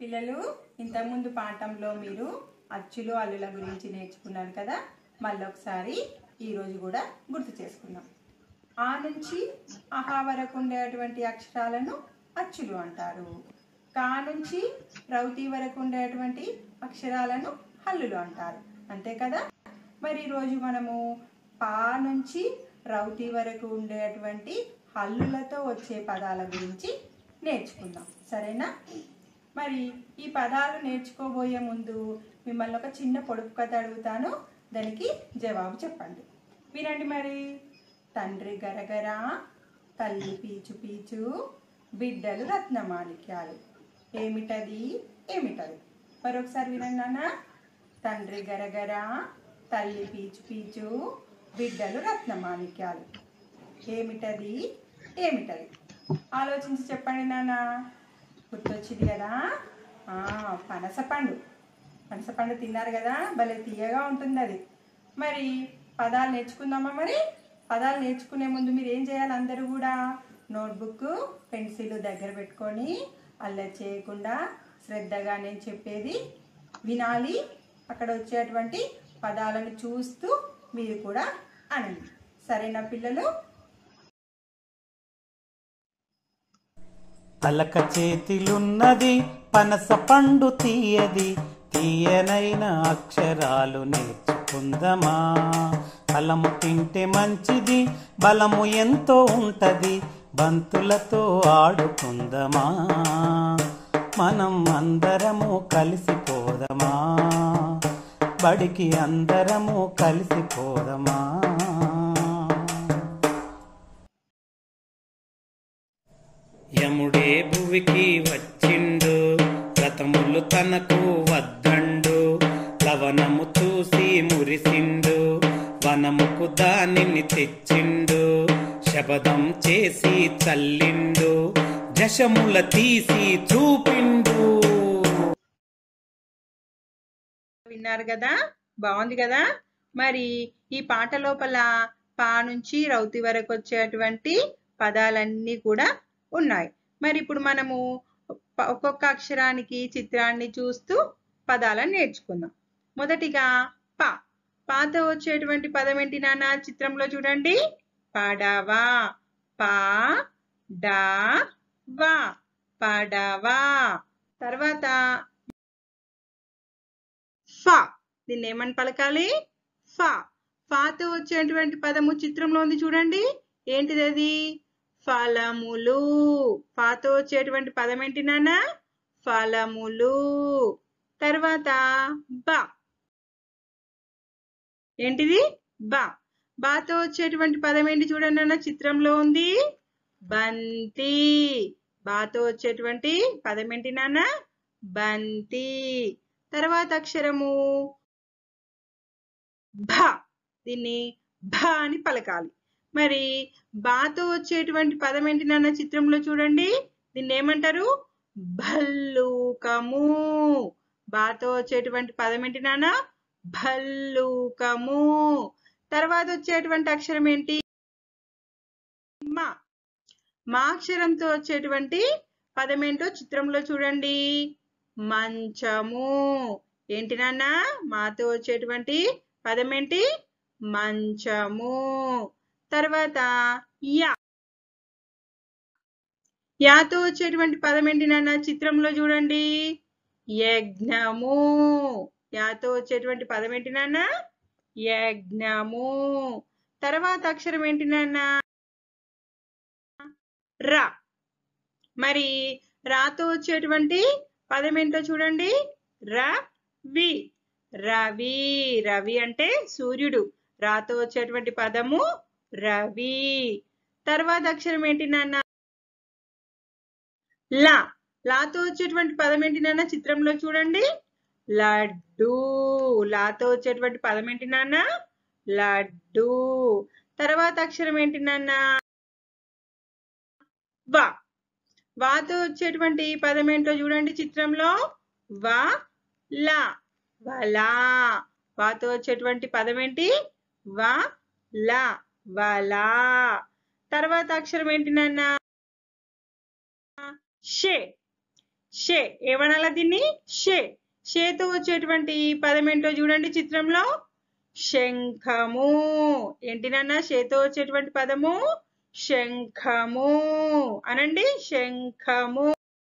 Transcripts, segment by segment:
పిల్లలు ఇంతకుముందు పాఠంలో మీరు అచ్చులు అల్లుల గురించి నేర్చుకున్నారు కదా మళ్ళీ ఒకసారి ఈరోజు కూడా గుర్తు చేసుకుందాం ఆ నుంచి అహా వరకు ఉండేటువంటి అక్షరాలను అచ్చులు అంటారు కా నుంచి రౌతి వరకు ఉండేటువంటి అక్షరాలను హల్లులు అంటారు అంతే కదా మరి ఈరోజు మనము పా నుంచి రౌతి వరకు ఉండేటువంటి హల్లులతో వచ్చే పదాల గురించి నేర్చుకుందాం సరేనా మరి ఈ పదాలు నేర్చుకోబోయే ముందు మిమ్మల్ని ఒక చిన్న పొడుపు కథ అడుగుతాను దానికి జవాబు చెప్పండి వినండి మరి తండ్రి గరగర తల్లి పీచు పీచు బిడ్డలు రత్నమాణిక్యాలు ఏమిటది ఏమిటది మరొకసారి వినండి నాన్న తండ్రి గరగర తల్లి పీచు పీచు బిడ్డలు రత్నమాణిక్యాలు ఏమిటది ఏమిటది ఆలోచించి చెప్పండి నాన్న గుర్తొచ్చింది కదా ఆ, పనసపండు పనసపండు తిన్నారు కదా భలే తీయగా ఉంటుంది అది మరి పదాలు నేర్చుకుందామా మరి పదాలు నేర్చుకునే ముందు మీరు ఏం చేయాలి అందరూ కూడా నోట్బుక్ పెన్సిల్ దగ్గర పెట్టుకొని అల్లరి చేయకుండా శ్రద్ధగా నేను చెప్పేది వినాలి అక్కడ వచ్చేటువంటి పదాలను చూస్తూ మీరు కూడా అనండి సరేనా పిల్లలు అలక చేతిలున్నది పనస పండు తీయది తీయనైన అక్షరాలు నేర్చుకుందమా ఫలము తింటే మంచిది బలము ఎంతో ఉంటది బంతులతో ఆడుకుందమా మనం అందరము కలిసిపోదమా బడికి అందరము కలిసిపోదమా యముడే భువికి వచ్చిండు రథములు తనకు వద్దండు లవణము చూసి మురిసిండు వనముకు దానిని తెచ్చిండు శబదం చేసి చల్లిండు జశముల తీసి చూపిండు విన్నారు కదా బాగుంది కదా మరి ఈ పాట లోపల పా నుంచి రౌతి వరకు వచ్చేటువంటి పదాలన్నీ కూడా ఉన్నాయి మరి ఇప్పుడు మనము ప- ఒక్కొక్క అక్షరానికి చిత్రాన్ని చూస్తూ పదాలను నేర్చుకుందాం మొదటిగా పా పాతో వచ్చేటువంటి పదం ఏంటి నాన్న చిత్రంలో చూడండి పడవా పా డా వా పడవా తర్వాత ఫా దీన్ని ఏమని పలకాలి ఫా ఫాతో వచ్చేటువంటి పదము చిత్రంలో ఉంది చూడండి ఏంటిది అది ఫలములు ఫాతో వచ్చేటువంటి పదం ఏంటి నాన్న ఫలములు తర్వాత బా ఏంటిది బా బాతో వచ్చేటువంటి పదం ఏంటి చూడండి నాన్న చిత్రంలో ఉంది బంతి బాతో వచ్చేటువంటి పదం ఏంటి నాన్న బంతి తర్వాత అక్షరము భ దీన్ని భ అని పలకాలి మరి బాతో వచ్చేటువంటి పదం ఏంటి నాన్న చిత్రంలో చూడండి దీన్ని ఏమంటారు భల్లూకము బాతో వచ్చేటువంటి పదం ఏంటి నాన్న భల్లూకము తర్వాత వచ్చేటువంటి అక్షరం ఏంటి మా మా అక్షరంతో వచ్చేటువంటి పదం ఏంటో చిత్రంలో చూడండి మంచము ఏంటి నాన్న మాతో వచ్చేటువంటి పదం ఏంటి మంచము తర్వాత యా యాతో వచ్చేటువంటి పదం ఏంటి నాన్న చిత్రంలో చూడండి యజ్ఞము యాతో వచ్చేటువంటి పదం ఏంటి నాన్న యజ్ఞము తర్వాత అక్షరం ఏంటి నాన్న రా మరి రాతో వచ్చేటువంటి పదం ఏంటో చూడండి రవి రవి రవి అంటే సూర్యుడు రాతో వచ్చేటువంటి పదము రవి తర్వాత అక్షరం ఏంటి నాన్న లా లాతో వచ్చేటువంటి పదం ఏంటి నాన్న చిత్రంలో చూడండి లడ్డు లాతో వచ్చేటువంటి పదం ఏంటి నాన్న లడ్డు తర్వాత అక్షరం ఏంటి నాన్న వా వాతో వచ్చేటువంటి పదం ఏంటో చూడండి చిత్రంలో వా లా వలా వాతో వచ్చేటువంటి పదం ఏంటి వా లా వలా తర్వాత అక్షరం ఏంటి నాన్న షే షే ఏమనాలా దీన్ని షే షేతో వచ్చేటువంటి పదం ఏంటో చూడండి చిత్రంలో శంఖము ఏంటి నాన్న షేతో వచ్చేటువంటి పదము శంఖము అనండి శంఖము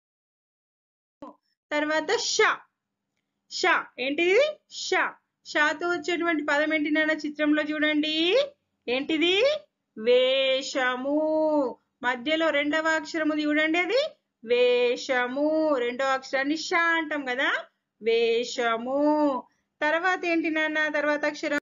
తర్వాత ష ష ఏంటిది ష షాతో వచ్చేటువంటి పదం ఏంటి నాన్న చిత్రంలో చూడండి ఏంటిది వేషము మధ్యలో రెండవ అక్షరము చూడండి అది వేషము రెండవ అక్షరాన్ని ష అంటాం కదా వేషము తర్వాత ఏంటి నాన్న తర్వాత అక్షరం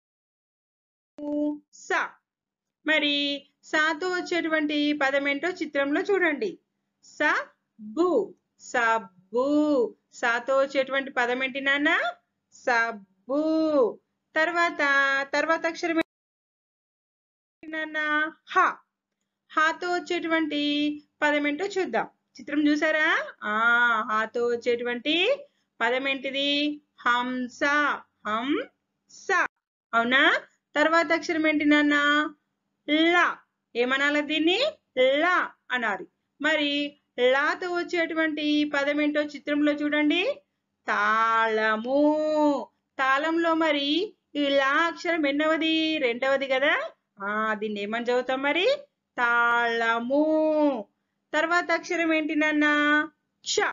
స మరి సాతో వచ్చేటువంటి పదం ఏంటో చిత్రంలో చూడండి స బు సబ్బు సాతో వచ్చేటువంటి పదం ఏంటి నాన్న సబ్బు తర్వాత తర్వాత అక్షరం ఏంటి నాన్న హ హాతో వచ్చేటువంటి పదం ఏంటో చూద్దాం చిత్రం చూసారా ఆ హాతో వచ్చేటువంటి పదం ఏంటిది హంస హంస అవునా తర్వాత అక్షరం ఏంటి నాన్న లా ఏమనాలి దీన్ని లా అనాలి మరి లాతో వచ్చేటువంటి పదం ఏంటో చిత్రంలో చూడండి తాళము తాళంలో మరి ఈ లా అక్షరం ఎన్నవది రెండవది కదా ఆ దీన్ని ఏమని చదువుతాం మరి తాళము తర్వాత అక్షరం ఏంటి నాన్న క్ష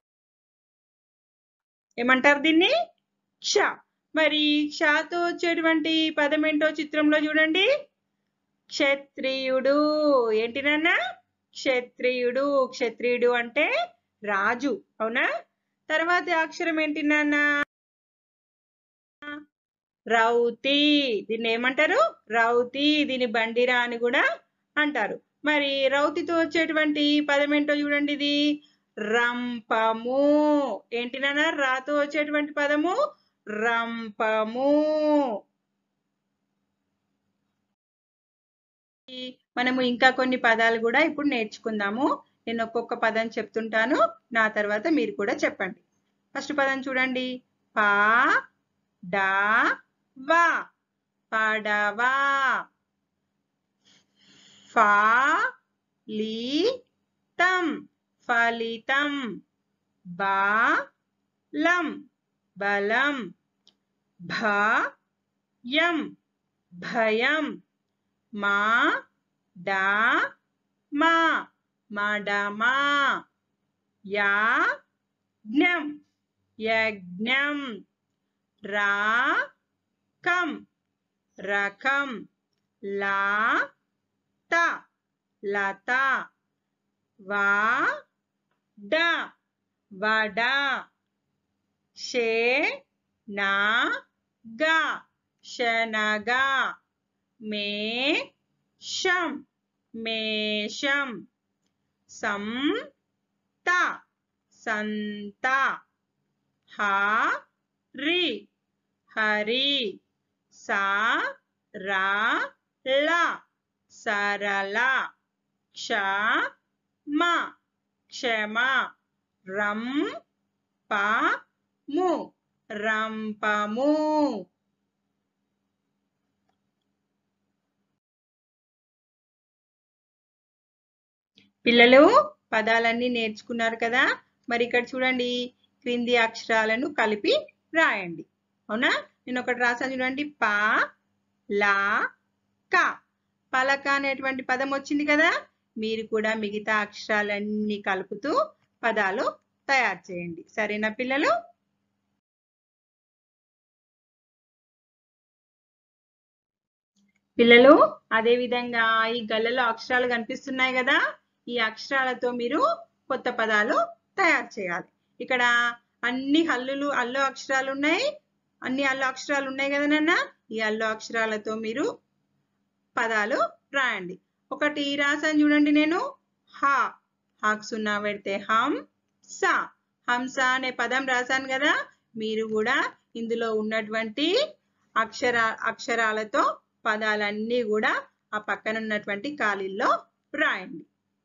ఏమంటారు దీన్ని క్ష మరి క్షతో వచ్చేటువంటి పదం ఏంటో చిత్రంలో చూడండి క్షత్రియుడు ఏంటి నాన్న క్షత్రియుడు క్షత్రియుడు అంటే రాజు అవునా తర్వాత అక్షరం ఏంటి నాన్న రౌతి దీన్ని ఏమంటారు రౌతి దీని బండిరా అని కూడా అంటారు మరి రౌతితో వచ్చేటువంటి పదం ఏంటో చూడండి ఇది రంపము ఏంటి నాన్న రాతో వచ్చేటువంటి పదము రంపము మనము ఇంకా కొన్ని పదాలు కూడా ఇప్పుడు నేర్చుకుందాము నేను ఒక్కొక్క పదం చెప్తుంటాను నా తర్వాత మీరు కూడా చెప్పండి ఫస్ట్ పదం చూడండి పా డా వా పడవా ఫా లీ తం ఫలితం బా లం బలం భయం భయం మా డా మా మడమా యా జ్ఞం యజ్ఞం రా కం రకం లా త లత వా డ వడ షే నా గా శనగ మే షం మేషం సం త సంత హా రి హరి సా రా ల సరళ క్ష మ క్షమ రం ప ము రంపము పిల్లలు పదాలన్నీ నేర్చుకున్నారు కదా మరి ఇక్కడ చూడండి క్రింది అక్షరాలను కలిపి రాయండి అవునా నేను ఒకటి రాసాను చూడండి పా లా క పలక అనేటువంటి పదం వచ్చింది కదా మీరు కూడా మిగతా అక్షరాలన్నీ కలుపుతూ పదాలు తయారు చేయండి సరేనా పిల్లలు పిల్లలు అదే విధంగా ఈ గల్లలో అక్షరాలు కనిపిస్తున్నాయి కదా ఈ అక్షరాలతో మీరు కొత్త పదాలు తయారు చేయాలి ఇక్కడ అన్ని హల్లులు అల్లు అక్షరాలు ఉన్నాయి అన్ని అల్లు అక్షరాలు ఉన్నాయి కదా నాన్న ఈ అల్లు అక్షరాలతో మీరు పదాలు రాయండి ఒకటి రాసాను చూడండి నేను హా హాకు సున్నా పెడితే హం సా హంస అనే పదం రాశాను కదా మీరు కూడా ఇందులో ఉన్నటువంటి అక్షర అక్షరాలతో పదాలన్నీ కూడా ఆ పక్కన ఉన్నటువంటి ఖాళీల్లో రాయండి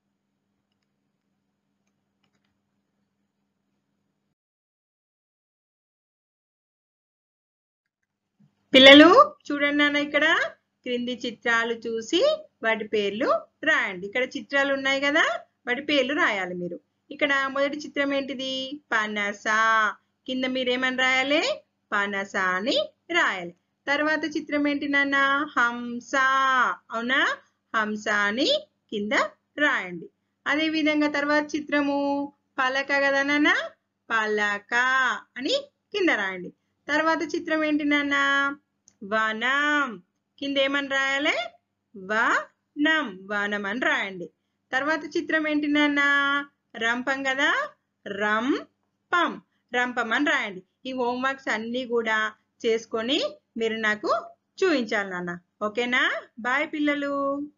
పిల్లలు చూడండి నాన్న ఇక్కడ క్రింది చిత్రాలు చూసి వాటి పేర్లు రాయండి ఇక్కడ చిత్రాలు ఉన్నాయి కదా వాటి పేర్లు రాయాలి మీరు ఇక్కడ మొదటి చిత్రం ఏంటిది పనస కింద మీరేమని రాయాలి పనస అని రాయాలి తర్వాత చిత్రం ఏంటి నాన్న హంస అవునా హంస అని కింద రాయండి అదే విధంగా తర్వాత చిత్రము పలక కదా నాన్న పలక అని కింద రాయండి తర్వాత చిత్రం ఏంటి నాన్న వనం కింద ఏమని రాయాలి వనం వనం అని రాయండి తర్వాత చిత్రం ఏంటి నాన్న రంపం కదా రంపం రంపం అని రాయండి ఈ హోంవర్క్స్ అన్నీ కూడా చేసుకొని మీరు నాకు చూపించాలి నాన్న ఓకేనా బాయ్ పిల్లలు